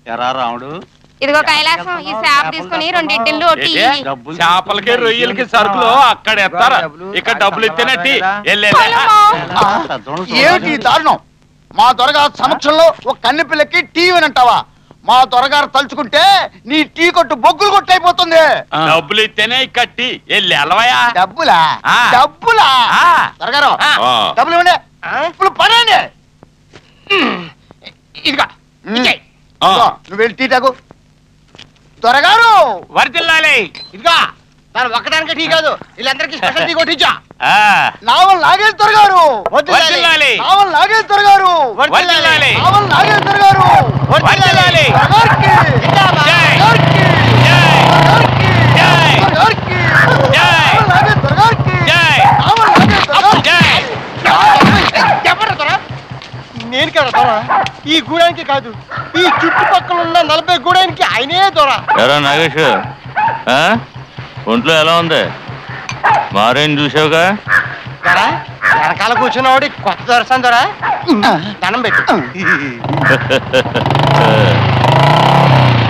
ఎరా రాముడు ఇదిగో కైలాసం ఈ చేప తీసుకుని రెండు ఇడ్లీలు ఒకటి ఏంటి? డబ్బులు చేపలకి రొయ్యలకి సరుకులు అక్కడ ఎత్తారా ఇక్కడ డబ్బులు ఇస్తేనట్టి వెళ్ళే ఏమిటి ఈ దారుణం మా దొరగారు సమక్షంలో ఒక కన్నె పిల్లకి టీ అంటావా మా దొరగారు తలుచుకుంటే నీ టీ కొట్టు బొగ్గులు కొట్టయిపోతుంది డబ్బులు ఇస్తేనే కట్టి వెళ్ళి వెళ్ళవయా డబ్బులా ఆ. డబ్బులా ఆ. దొరగారు ఆ. డబ్బులు ఇవ్వండి ఇప్పుడు పనండి ఇదిగా ఇచ్చేయ్. ఆ. ఇదిగో, నువ్వు వెళ్ళి టీ తాగు దొరగారు వరదిల్లాలి ఇదిగా తను ఒక్కదానికి టీ కాదు వీళ్ళందరికీ స్పెషల్ టీ కొట్టించా ఆ, నావల్ నాగేశ్వర గారు వరదిల్లాలి నావల్ నాగేశ్వర గారు వరదిల్లాలి నావల్ నాగేశ్వర గారు వరదిల్లాలి దొరగారికి జై. దొరగారికి జై. దొరగారికి జై. దొరగారికి జై. నావల్ నాగేశ్వర గారికి జై. నావల్ నాగేశ్వర గారికి జై. ఎవరు దొర నేను కదా దొర ఈ గూడానికి కాదు ఈ చుట్టుపక్కల ఉన్న నలభై గూడానికి ఆయనే దొర ఎరా నాగేష్ ఆ? ఒంట్లో ఎలా ఉంది మారేం చూసావుగా దొర వెనకాల కూర్చున్నవాడి కొత్త దొరసాను దొర దండం పెట్టు